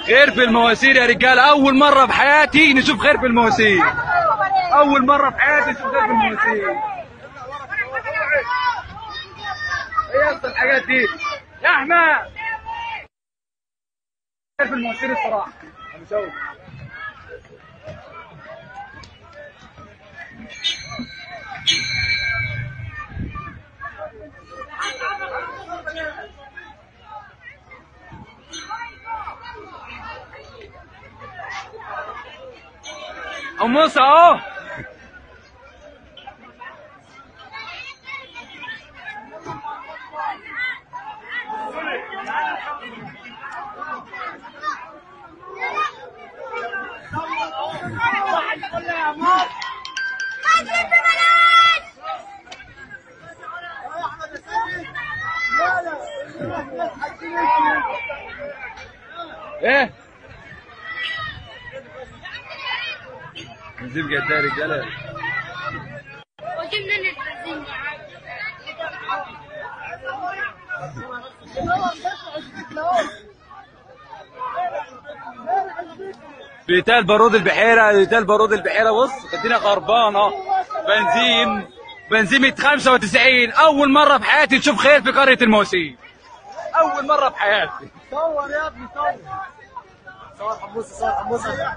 خير في المواسير يا رجال اول مره في حياتي نشوف خير في المواسير اول مره في حياتي نشوف خير في المواسير ايه اصل الحاجات دي يا احمد خير في المواسير الصراحه أنا مشوق. ام موسى اهو ايه نزيل قد ايه يا رجاله وجبنا البنزين بيتال بارود البحيره بيتال بارود البحيره بص الدنيا خربانه بنزين بنزين 195 اول مره في حياتي نشوف خير في قريه المواسير اول مره في حياتي صور يا ابني صور صور حموسه صور حموسه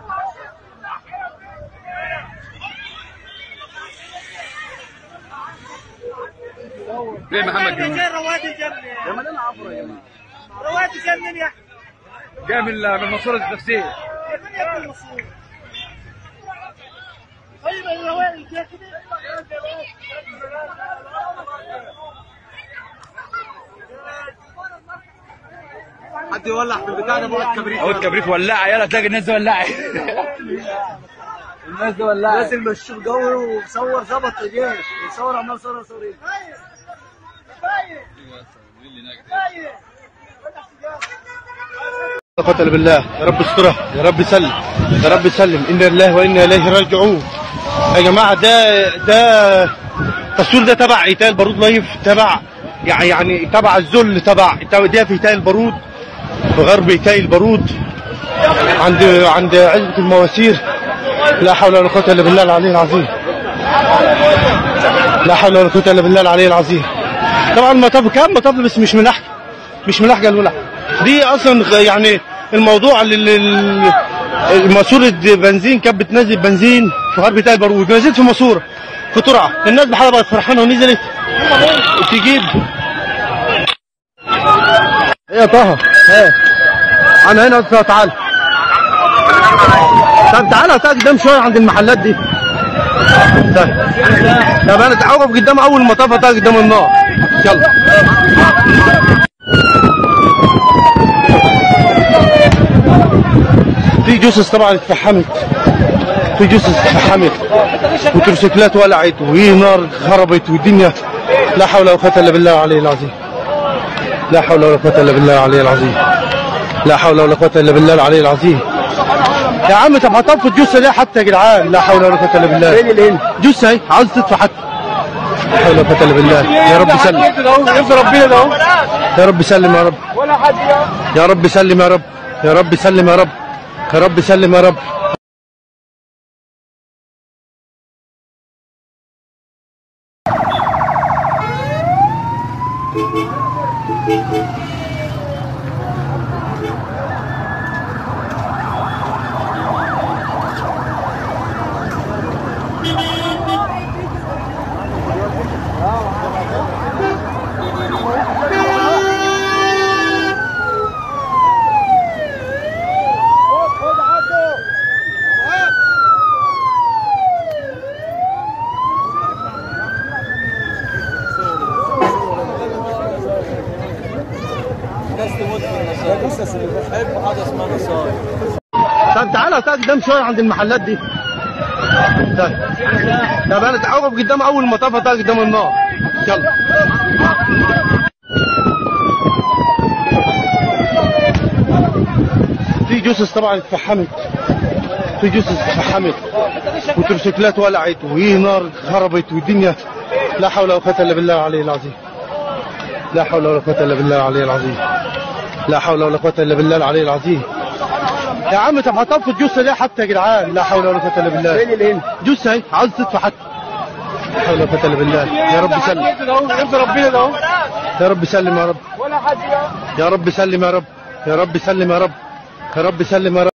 ليه محمد جمال رواد الجنة يا مالنا عبره يا جماعه رواد الجنة يا احمد جاي من من ماسوره التفسير يا من يا ابن المصور طيب الرواد الجنة حد يولع في البتاع ده بقى الكبريت اهو الكبريت ولعه يلا تلاقي الناس دي ولعت الناس دي ولعت الناس اللي مشوا الجو وصور ظبط ايديه وصور عمال صور صور ايه لا قوة الا بالله يا رب استرها يا رب سلم يا رب سلم انا لله وانا اليه راجعون يا جماعه ده ده التصوير ده تبع ايتال بارود لايف تبع يعني يعني تبع الذل تبع ده في ايتال البارود في غرب ايتال البارود عند عند عزبة المواسير لا حول ولا قوة الا بالله العلي العظيم لا حول ولا قوة الا بالله العلي العظيم طبعا مطب كام مطب بس مش ملاحقه مش ملاحقه الولع دي اصلا غ- يعني الموضوع اللي اللي- ماسوره بنزين كانت بتنزل بنزين في غرب تل بارود نزلت في ماسوره في ترعه الناس بحالها بقت فرحانه ونزلت تجيب ايه يا طه ايه انا هنا أستاذ، تعال طب تعالى هتقعد قدام شويه عند المحلات دي طيب طب انا تعوقف قدام اول مطاف هتقعد قدام النار يلا في جثث طبعا اتفحمت في جثث اتفحمت وترسيكلات ولعت وهي نار خربت والدنيا لا حول ولا قوه الا بالله العلي العظيم لا حول ولا قوه الا بالله العلي العظيم لا حول ولا قوه الا بالله العلي العظيم يا عم طب هطفي الجثه دي حتى يا جدعان لا حول ولا قوه الا بالله فين اللي هنا جثه اهي عاوز تطفي حتى لا حول ولا قوه الا بالله يا رب سلم ربنا ده اهو يا رب سلم يا رب ولا حد يا رب سلم يا رب يا رب سلم يا رب يا رب سلم يا رب طب تعالى هتقعد قدام شويه عند المحلات دي طيب طب انا تعوقف قدام اول مطاف هتقعد قدام النار يلا في جثث طبعا اتفحمت في جثث اتفحمت وترسيكلات ولعت وهي نار خربت والدنيا لا حول ولا قوه الا بالله العلي العظيم لا حول ولا قوه الا بالله العلي العظيم لا حول ولا قوه الا بالله العلي العظيم يا عم طب هطفي الجثه ليه حتى يا جدعان لا حول ولا قوه الا بالله فين اللي هنا؟ جثه اهي عاوز تدفع حتى لا حول ولا قوه الا بالله يا رب سلم يرضى ربنا ده اهو يا رب سلم يا رب ولا حد يا رب سلم يا رب يا رب سلم يا رب يا رب سلم يا رب